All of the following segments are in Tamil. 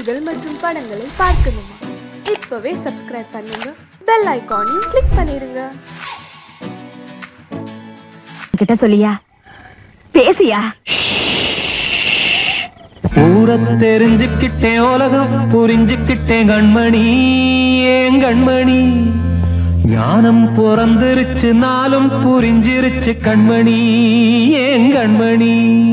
நிகழ்ச்சிகள் மற்றும் படங்களை பார்க்கணுமா இப்பவே சப்ஸ்கிரைப் பண்ணுங்க பெல் ஐகானையும் கிளிக் பண்ணிருங்க கிட்ட சொல்லியா பேசியா ஊர தெரிஞ்சுக்கிட்டேன் உலகம் புரிஞ்சுக்கிட்டேன் கண்மணி ஏன் கண்மணி ஞானம் பிறந்திருச்சு நாளும் புரிஞ்சிருச்சு கண்மணி ஏன் கண்மணி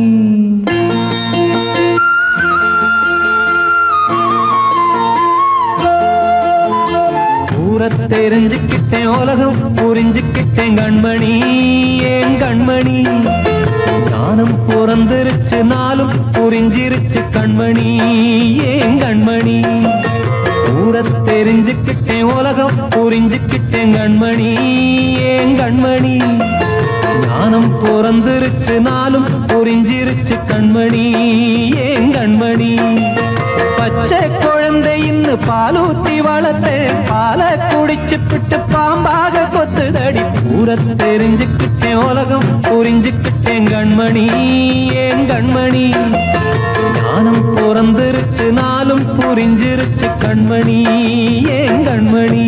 ஊர தெரிஞ்சுக்கிட்டேன் உலகம் புரிஞ்சுக்கிட்டேன் கண்மணி ஏன் கண்மணி ஞானம் பிறந்திருச்சு நாளும் புரிஞ்சிருச்சு கண்மணி ஏன் கண்மணி ஊர தெரிஞ்சுக்கிட்டேன் உலகம் புரிஞ்சுக்கிட்டேன் கண்மணி ஏன் கண்மணி ஞானம் பிறந்திருச்சு நாளும் புரிஞ்சிருச்சு கண்மணி ஏன் கண்மணி பச்சை குழந்தை இன்னு பாலூத்தி வளர்த்தேன் பாலை குடிச்சு பிட்டு பாம்பாக கொத்துதடி ஊர தெரிஞ்சுக்கிட்டேன் உலகம் புரிஞ்சுக்கிட்டேன் கண்மணி ஏன் கண்மணி ஞானம் பிறந்திருச்சு நாளும் புரிஞ்சிருச்சு கண்மணி ஏன் கண்மணி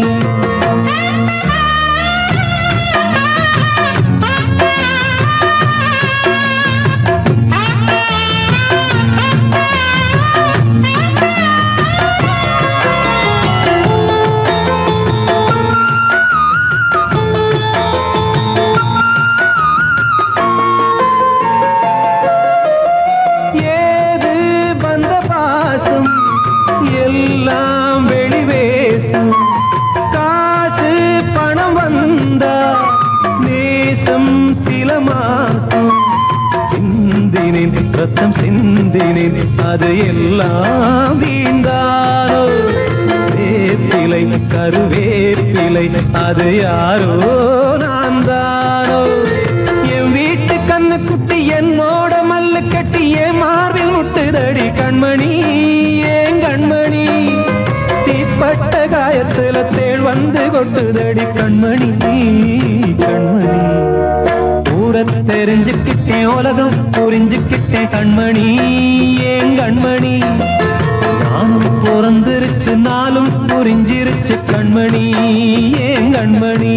ஏது வந்த பாசம் எல்லாம் வெளிவேசம் காசு பணம் வந்தா நேசம் சில மாசம் சிந்தினேன் ரத்தம் சிந்தினேன் அது எல்லாம் வீண்டாரோ வேப்பிலை கருவேப்பிலை அது யாரோ நான் தானோ என் வீட்டு கண்ணு குட்டி என்னோட மல்லு கட்டி என் மார்பில் முட்டுதடி கண்மணி ஏன் கண்மணி தீப்பட்ட காயத்துல தேள் வந்து கொட்டுதடி கண்மணி கண்மணி ஊர தெரிஞ்சுக்கிட்டேன் உலகம் புரிஞ்சுக்கிட்டேன் கண்மணி ஏன் கண்மணி நானும் பிறந்திருச்சு நாளும் புரிஞ்சிருச்சு கண்மணி ஏன் கண்மணி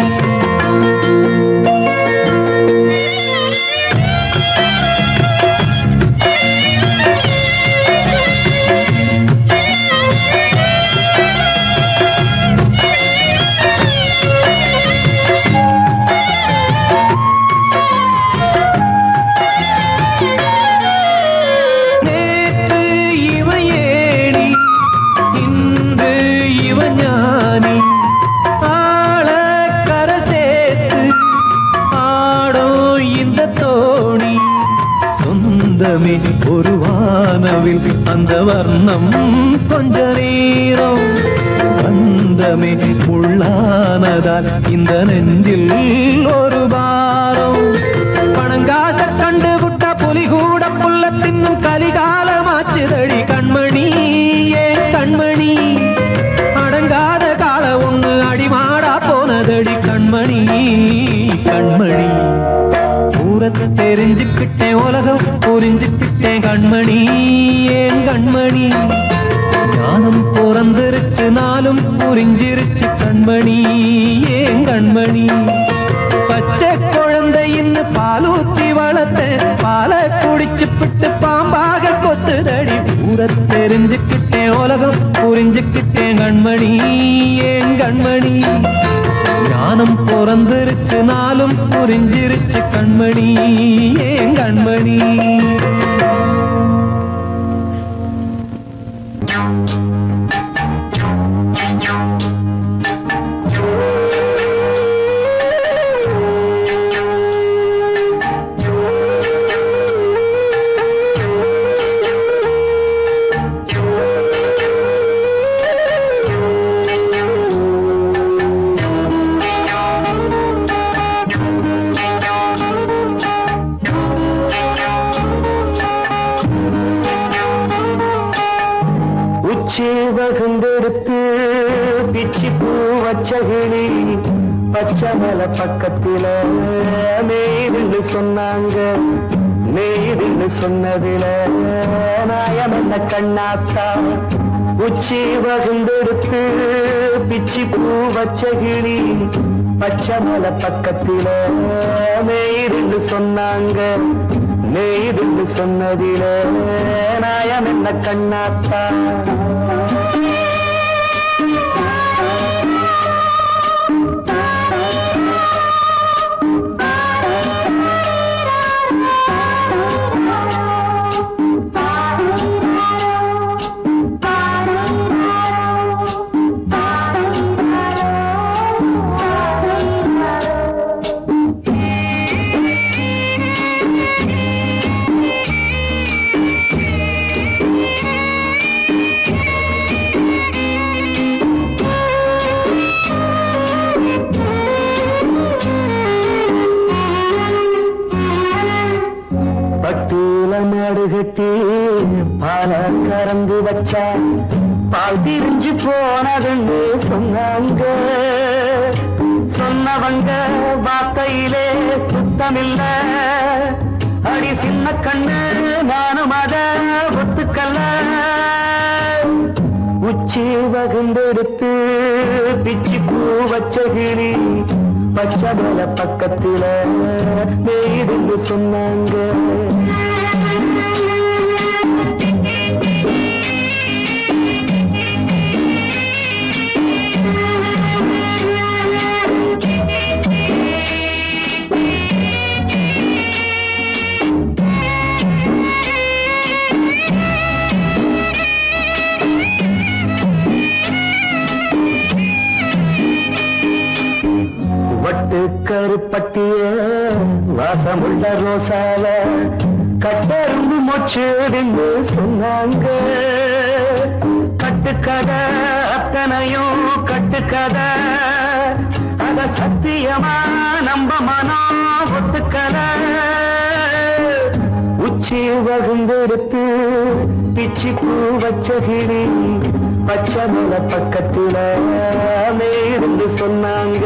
நேற்று இவன் ஏடி இன்று இவன் ஞானி ஆள கரை சேர்த்து ஆடோ இந்த தோணி சொந்தமே ஒரு வானவில் அந்த வர்ணம் கொஞ்ச நேரம் பந்தமே உள்ளானதால் இந்த நெஞ்சில் ஒரு பாரம் பணங்காச கண்டு விட்ட புலி கூட புல்ல தின்னும் கலிகாலமாச்சுதடி கண்மணி ஏன் கண்மணி அடங்காத கால ஒண்ணு அடிமாடா போனதடி கண்மணி கண்மணி ஊரத்தை தெரிஞ்சுக்கிட்டேன் உலகம் புரிஞ்சுக்கிட்டேன் கண்மணி ஏன் கண்மணி ஞானம் பிறந்திருச்சு நாளும் புரிஞ்சிருச்சு கண்மணி ஏன் கண்மணி பச்சை குழந்தை இன்னும் பாலூத்தி வளர்த்தேன் பாலை குடிச்சு பிட்டு பாம்பாக கொத்துதடி ஊர தெரிஞ்சுக்கிட்டேன் உலகம் புரிஞ்சுக்கிட்டேன் கண்மணி ஏன் கண்மணி ஞானம் பிறந்திருச்சு நாளும் புரிஞ்சிருச்சு கண்மணி ஏன் கண்மணி உச்சி வகுந்தெடுத்து பிச்சி பூ வச்ச கிளி பச்சை மலை பக்கத்தில மேய்ன்னு சொன்னாங்க நீதின்னு சொன்னதில நாயம் என்ன கண்ணாத்தா உச்சி வகுந்தெடுத்து பிச்சி பூ வச்ச கிளி பச்சை மலை பக்கத்தில மேய்துன்னு சொன்னாங்க மேய்துன்னு சொன்னதில நாயம் என்ன கண்ணாத்தா பட்டியல மாடு கட்டி பால கறந்து வச்சா பால் திரிஞ்சு போனதுன்னு சொன்னாங்க சொன்னவங்க வார்த்தையிலே சுத்தமில்ல அடி சின்ன கண்ணு நானும் அத ஒத்துக்கல்ல உச்சி வகுந்தெடுத்து பிச்சி பூ வச்ச கிளி பச்சை மலை பக்கத்தில மேய்துன்னு சொன்னாங்க வட்டு கருப்பட்டிய வாசமுள்ள ரோசால கட்டரும்பு மொச்சுதுன்னு சொன்னாங்க கட்டுக்கதை அத்தனையும் கட்டுக்கதை அத சத்தியமா நம்ப மனம் ஒத்துக்கதை உச்சி வகுந்தெடுத்து பிச்சி பூ வச்ச கிளி பச்சை மலை பக்கத்தில மேருந்து சொன்னாங்க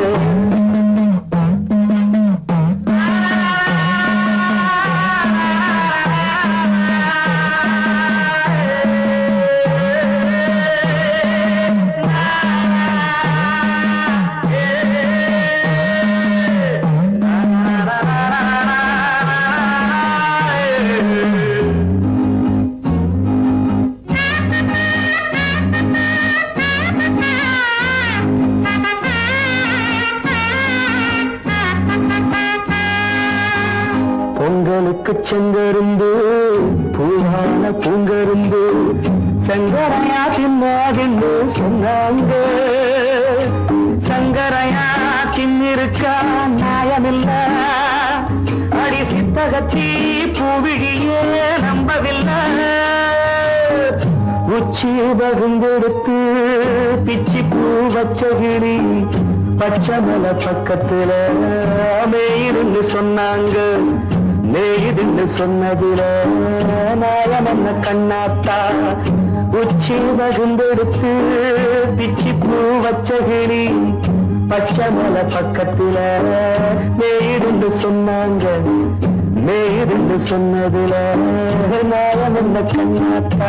பொங்கலுக்கு செங்கருந்து பூவான பூங்கருந்து சங்கரையா தின்னாதின்னு சொன்னாங்க சங்கரையா தின்னிருக்கா நியாயமில்ல அடி சித்தகத்தி பூவிழியே நம்பவில்லை உச்சி பகுந்தெடுத்து பிச்சி பூ வச்ச கிளி பச்சை மலை பக்கத்துல மேயிருந்து சொன்னாங்க மேயிருந்து சொன்னதில நாயம் என்ன கண்ணாத்தா உச்சி பகுந்தெடுத்து பிச்சி பூ வச்ச கிளி பச்சை மலை பக்கத்துல மேயிருந்து சொன்னாங்க மேயிருந்து சொன்னதில நாயம் என்ன கண்ணாத்தா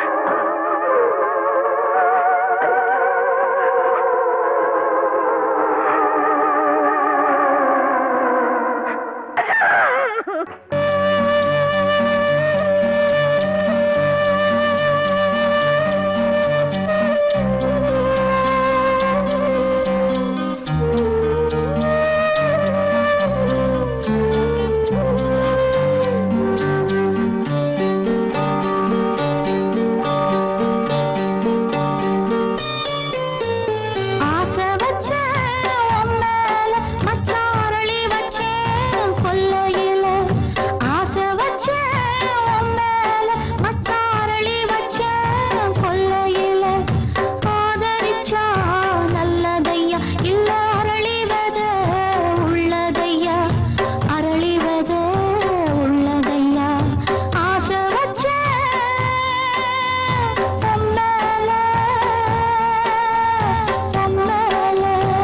ஆ ஆசை வச்சேன் உன் மேல, மச்சான் அரளி வச்சேன் கொல்லையில. ஆசை வச்சேன் உன் மேல, மச்சான் அரளி வச்சேன் கொல்லையில. ஆதரிச்சா நல்லதையா, இல்ல அரளிவத உள்ளதையா, அரளிவத உள்ளதையா. ஆசை வச்சேன் உன் மேல, உன் மேல.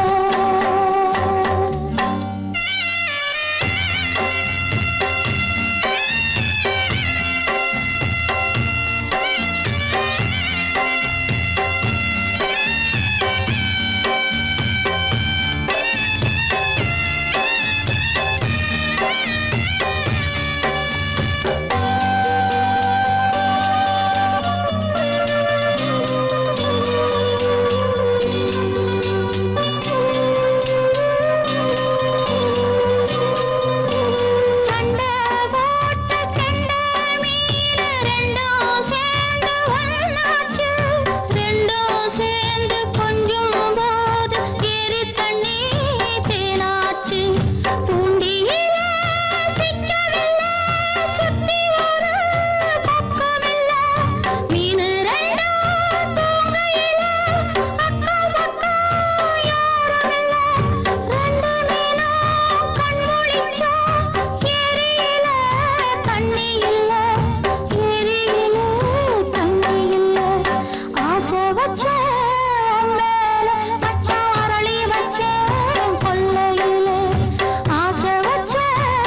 சண்டை போட்ட கெண்ட மீன் ரெண்டும் சேர்ந்து ஒண்ணாச்சு. ரெண்டும் சேர்ந்து கொஞ்சும் போது எரி தண்ணி தேனாச்சு. தூண்டியில சிக்கவில்லை, சுத்தி ஒரு பக்கமில்ல. மீனு ரெண்டும் தூங்கையில அக்கம் பக்கம் யாருமில்ல. ரெண்டு மீனும் கண் முழிச்சா ஏரியில தண்ணி இல்ல ஏரியில தண்ணி இல்ல ஆசை வச்சேன் மேல மச்சான் அரளி வச்சேன் கொல்லையில ஆசை வச்சேன்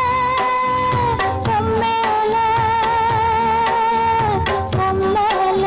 உன் மேல உன் மேல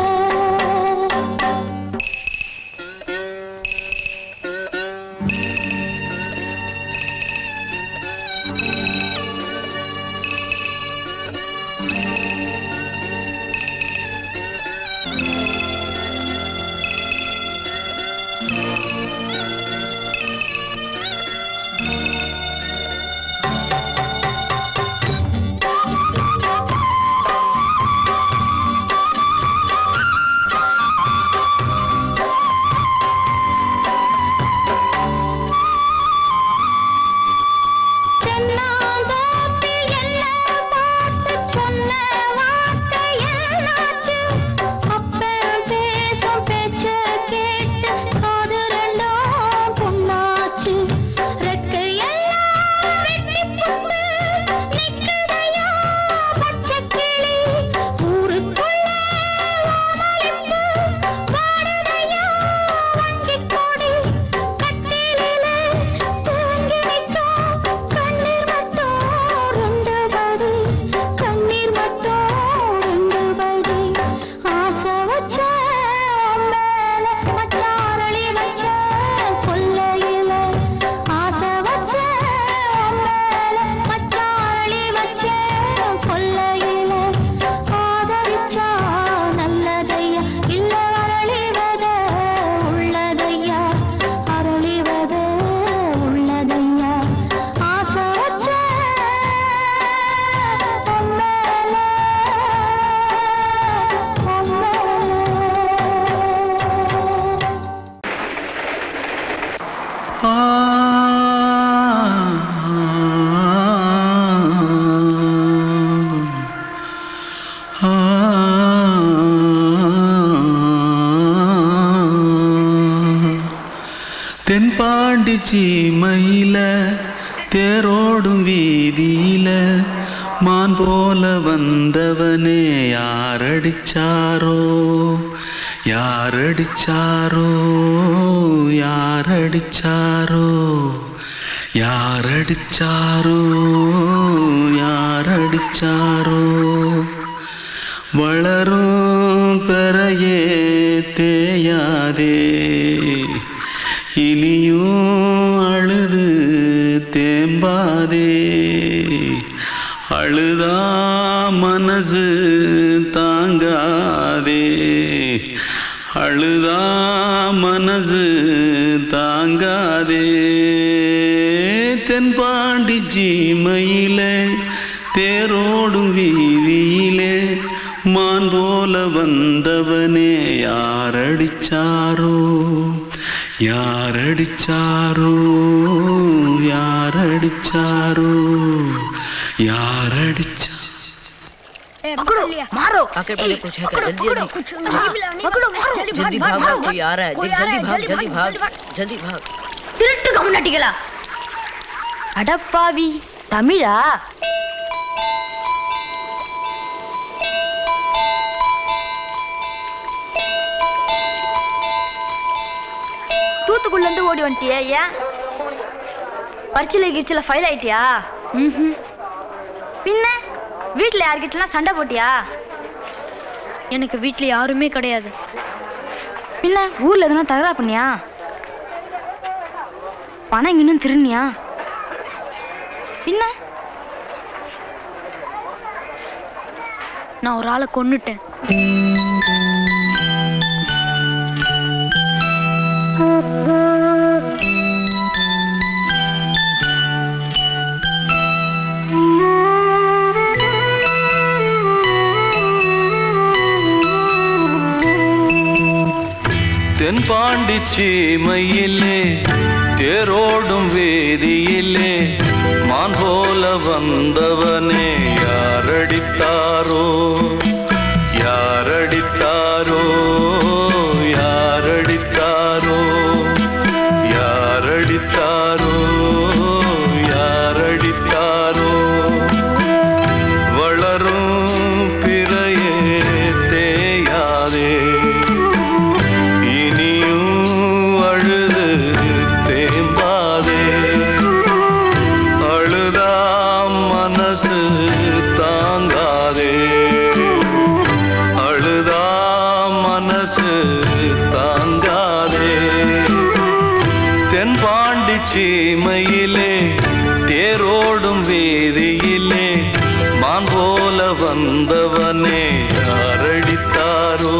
தென்னாந்தோப்பில் என்ன பார்த்து சொன்ன வார்த்தை என்னாச்சு? அப்பன் பேசும் பேச்ச கேட்டு காது ரெண்டும் புண்ணாச்சு. ரெக்கையெல்லாம் வெட்டிப் புட்டு நிக்குதையா பச்சைக் கிளி. ஊருக்குள்ள ஓமளிப்பு வாடுதையா வஞ்சிக் கொடி. கட்டிலிலே தூங்கி நிற்கும் கண்ணீர் மட்டும் ரெண்டு படி கண்ணீர் மட்டும் ரெண்டு படி ஆசை வச்சேன் மேல மச்சாரளி வச்சேன் கொல்லையில ஆசை வச்சேன் மேல மச்சாரளி வச்சேன் கொல்லையில ஆதரிச்சா நல்லதையா இல்ல அரளிவத உள்ளதையா அரளிவத உள்ளதையா ஆசை வச்சேன் உன் மேல உன் மேல தென்பாண்டி சீமையில தேரோடும் வீதியில மான் போல வந்தவனே யாரடிச்சாரோ யாரடிச்சாரோ யாரடிச்சாரோ யாரடிச்சாரோ யாரடிச்சாரோ வளரும் பெறையே தேயாதே இனியும் அழுது தேம்பாதே அழுதா மனசு தாங்காதே அழுதா மனசு தாங்காதே தென்பாண்டி ஜீமையிலே தேரோடும் வீதியிலே மான் போல வந்தவனே யாரடிச்சாரோ யாரடிச்சாரோ யாரடிச்சாரோ யாரடிச்சா मारो आके पहले कुछ है क्या जल्दी जल्दी पकड़ो मारो जल्दी भाग भाग कोई आ रहा है देख जल्दी भाग जल्दी भाग जल्दी भाग திருட்டு கம்முனாட்டிகளா அடப்பாவி தமிழா தூத்துக்குள்ள இருந்து ஓடி வந்துட்டியே ஏன் பரிச்சில கிரிச்சில ஃபைல் ஆயிட்டியா ம்ஹும். பின்ன வீட்டில் யார்கிட்டலாம் சண்டை போட்டியா எனக்கு வீட்டில் யாருமே கிடையாது பின்ன ஊர்ல எதுனா தகராறு பண்ணியா பணம் இன்னும் திருநியா பின்ன நான் ஒரு ஆளை கொன்னுட்டேன் தென்பாண்டி சீமையிலே தேரோடும் வேதியிலே மான் போல வந்தவனே யாரடித்தாரோ யாரடித்தாரோ யாரடித்தாரோ யாரடித்தாரோ யாரடித்தாரோ வளரும் பிறையே தேயாதே இனியும் அழுது தேம்பாதே அழுதா மனசு தாங்காதே அழுதா மனசு தாங்காதே தென்பாண்டி சீமையிலே தேரோடும் வீதியிலே மான் போல வந்தவனே யாரடித்தாரோ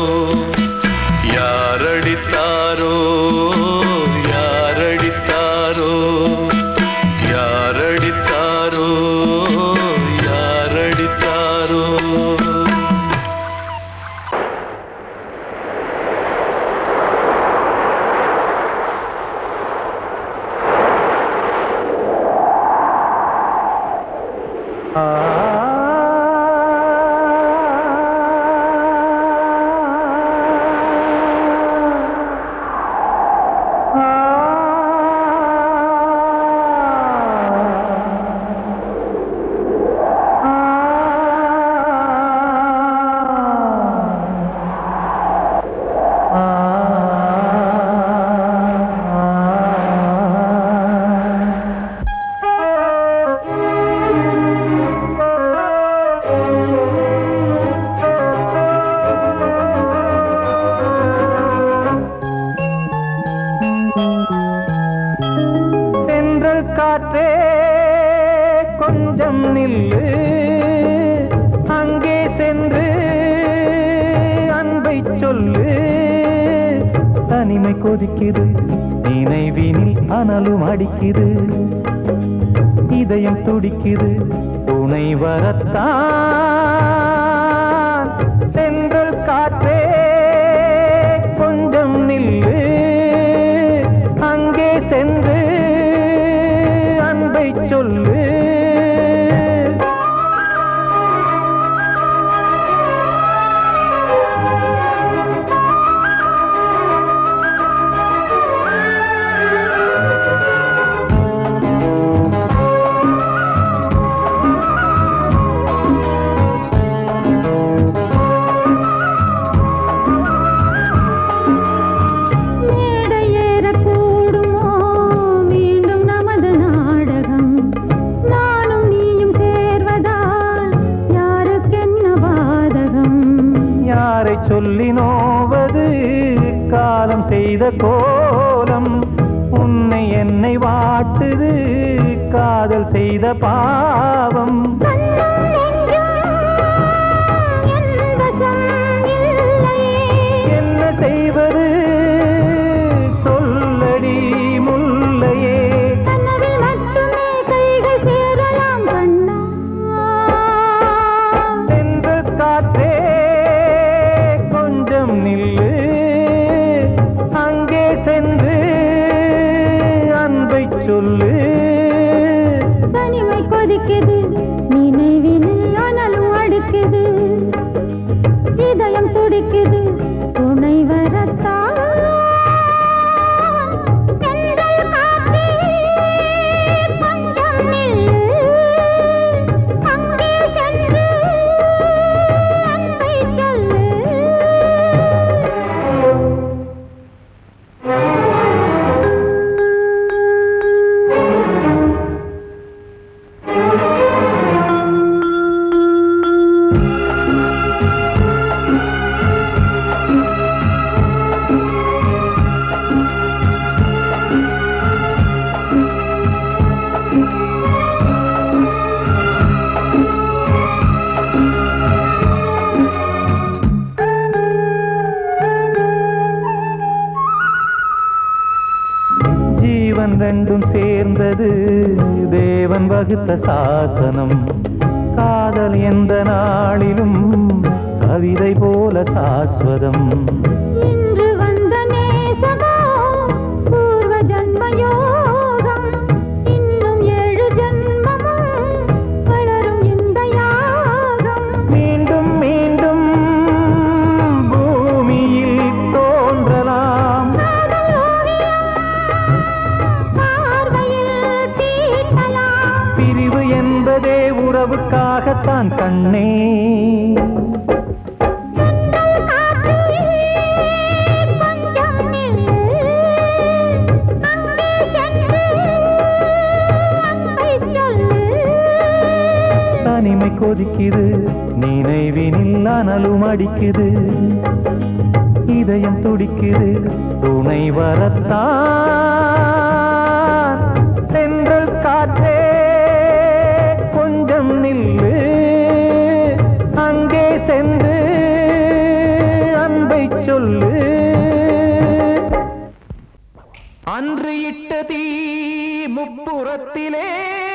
யாரடித்தாரோ யாரடித்தாரோ யாரடித்தாரோ யாரடித்தாரோ தென்றல் காற்றே கொஞ்சம் நில்லு அங்கே சென்று அன்பை சொல்லு தனிமை கொதிக்குது நினைவினில் அனலும் அடிக்குது இதயம் துடிக்குது துணை வரத்தான் தென்றல் காற்றே கொஞ்சம் நில்லு அங்கே சென்று அன்பை சொல்லு மேடையேறக்கூடுமோ மீண்டும் நமது நாடகம் நானும் நீயும் சேர்வதால் யாருக்கென்ன பாதகம் யாரை சொல்லி நோவது காலம் செய்த கோலம் உன் உன்னை என்னை வாட்டுது காதல் செய்த பாவம் என்ன செய்வது சொல்லடி முல்லையே சென்று காற்றே கொஞ்சம் நில்லு அங்கே சென்று அன்பை சொல்லு தனிமை கொதிக்குது நினைவினில் அனலும் அடுக்குது இதயம் துடிக்குது துணை வரத்தான் தென்றல் காற்றே, கொஞ்சம் நில்லு. அங்கே சென்று அன்பை சொல்லு ஜீவன் ரெண்டும் சேர்ந்தது தேவன் வகுத்த சாசனம் காதல் எந்த நாளிலும் கவிதை போல சாஸ்வதம் இன்று வந்த நேசமோ பூர்வ ஜன்ம யோகம் இன்னும் ஏழு ஜன்மமும் வளரும் இந்த யாகம் மீண்டும் மீண்டும் பூமியில் தோன்றலாம் காதல் ஓவியம் பார்வையில் தீட்டலாம் பிரிவு என்பதே உறவுக்காகத்தான் கண்ணே சென்றல் காற்றே கொஞ்சம் நில்லு அங்கே சென்று அன்பை சொல்லு தனிமை கொதிக்குது நினைவினில் அனலும் அடிக்குது இதயம் துடிக்குது துணை வரத்தான் சென்றல் காற்றே கொஞ்சம் நில்லு அங்கே சென்று அன்பை சொல்லு அன்று இட்ட தீ முப்புறத்திலே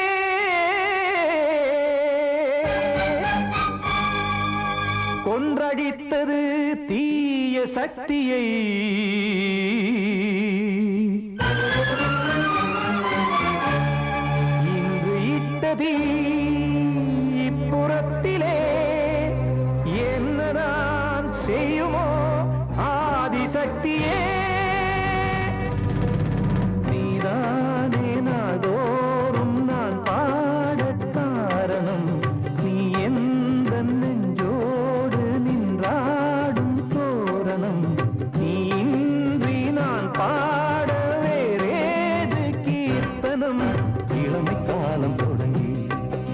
கொன்றடித்தது தீய சக்தியை இன்று இட்டதீ இப்புறத்திலே என்னதான் செய்யுமோ ஆதிசக்தியே நீதானே நாள்தோறும் நான் பாடக் காரணம் நீ எந்த நெஞ்சோடு நின்றாடும் தோரணம் நீ இன்றி நான் பாட வேறேது கீர்த்தனம் இளமை காலம் தொடங்கி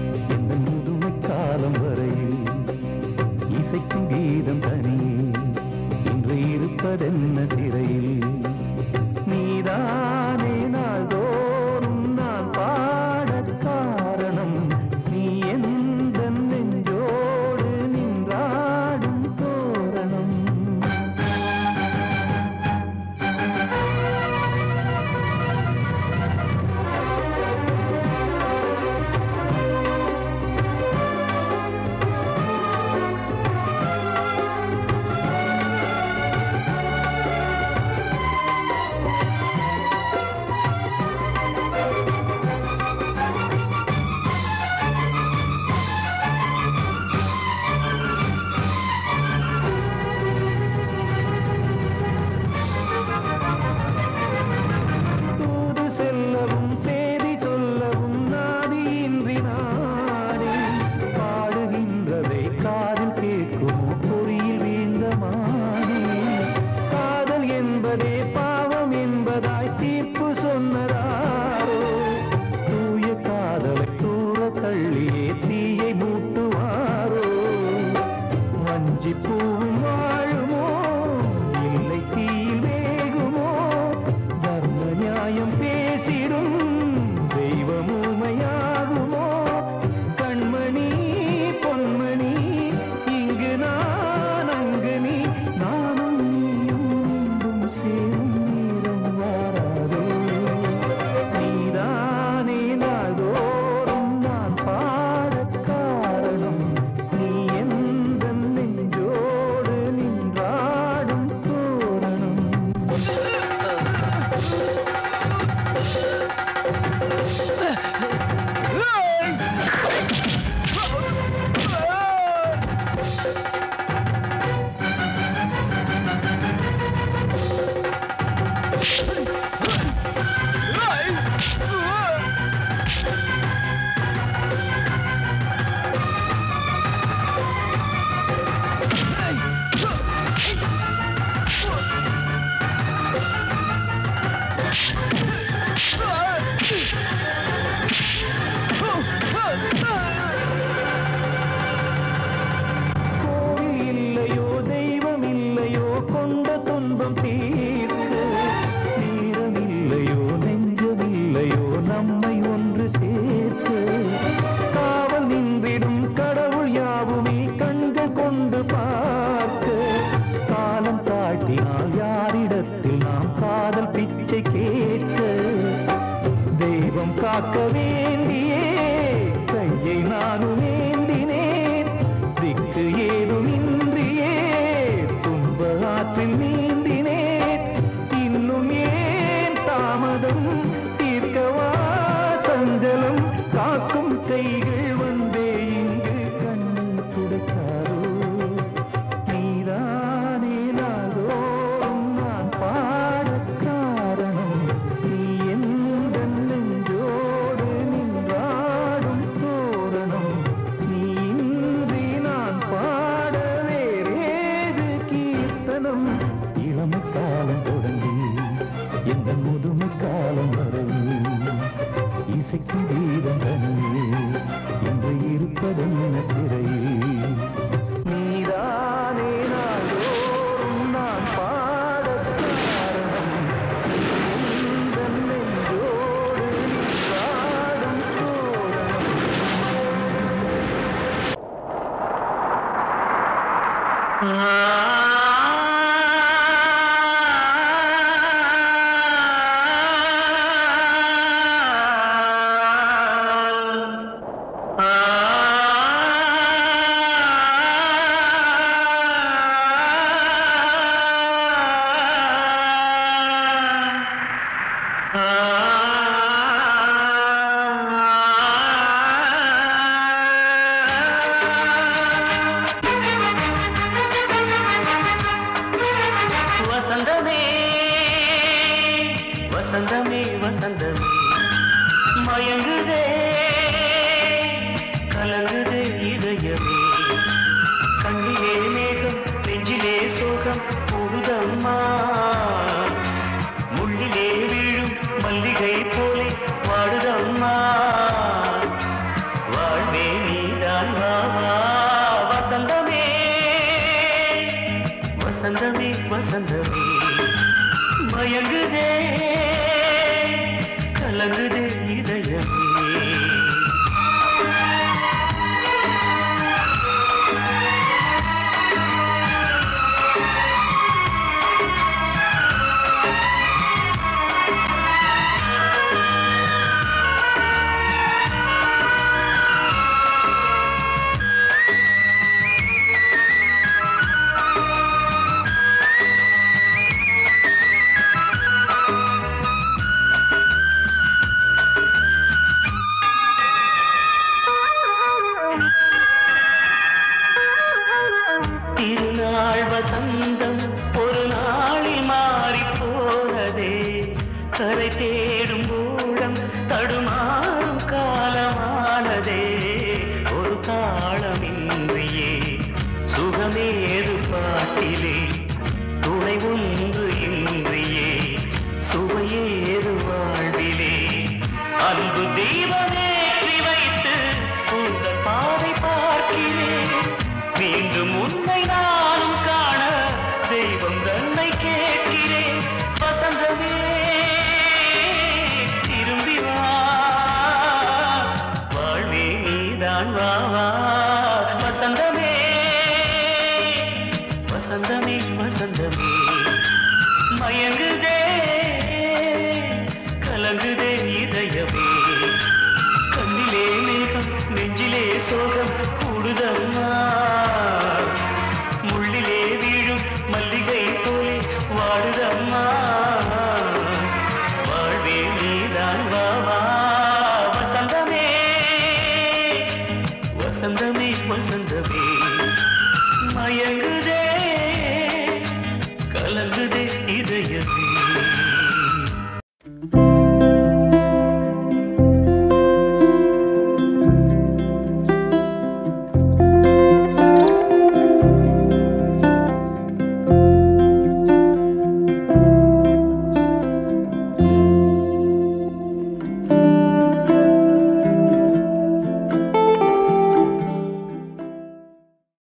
நிற்பதென்ன சிறையில் நீதானே நாள்தோறும் நான் பாடக் காரணம் எந்தன் நெஞ்சோடு நீராடும் தோரணம் வசந்தமே வசந்தமே வசந்தமே மயங்குதே கலங்குதே இதயமே கண்ணிலே மேகம் நெஞ்சிலே சோகம் புகுதம்மா முள்ளிலே வீழும் மல்லிகை போலே வாடுதம்மா வாழ்வே நீதான் வா வா வசந்தமே வசந்தமே வசந்தமே மயங்குதே கலங்குதே இதயமே திருநாள் வசந்தம் ஒரு நாளில் மாறி போனதே கரை தேடும் ஊழம் தடுமாறும் காலமானதே ஒரு தாளமின்றியே சுகமேது பாட்டிலே துணை ஒன்று இன்றியே சுவையேது வாழ்விலே அன்பு தீபமேற்றி வைத்து உங்கள் பாதை பார்க்கிறேன் மீண்டும் உன்னை நானும் காண தெய்வம் தன்னை கேட்கிறேன் வசந்தமே திரும்பி வா வாழ்வே நீதான் வா வா வசந்தமே வசந்தமே வசந்தமே மயங்குதே கலங்குதே இதயமே கண்ணிலே மேகம் நெஞ்சிலே சோகம் கூடுதம்மா முள்ளிலே வீழும் மல்லிகை போலே வாடுதம்மா வாழ்வே நீதான் வா வா வசந்தமே வசந்தமே வசந்தமே மயங்குதே கலங்குதே இதயமே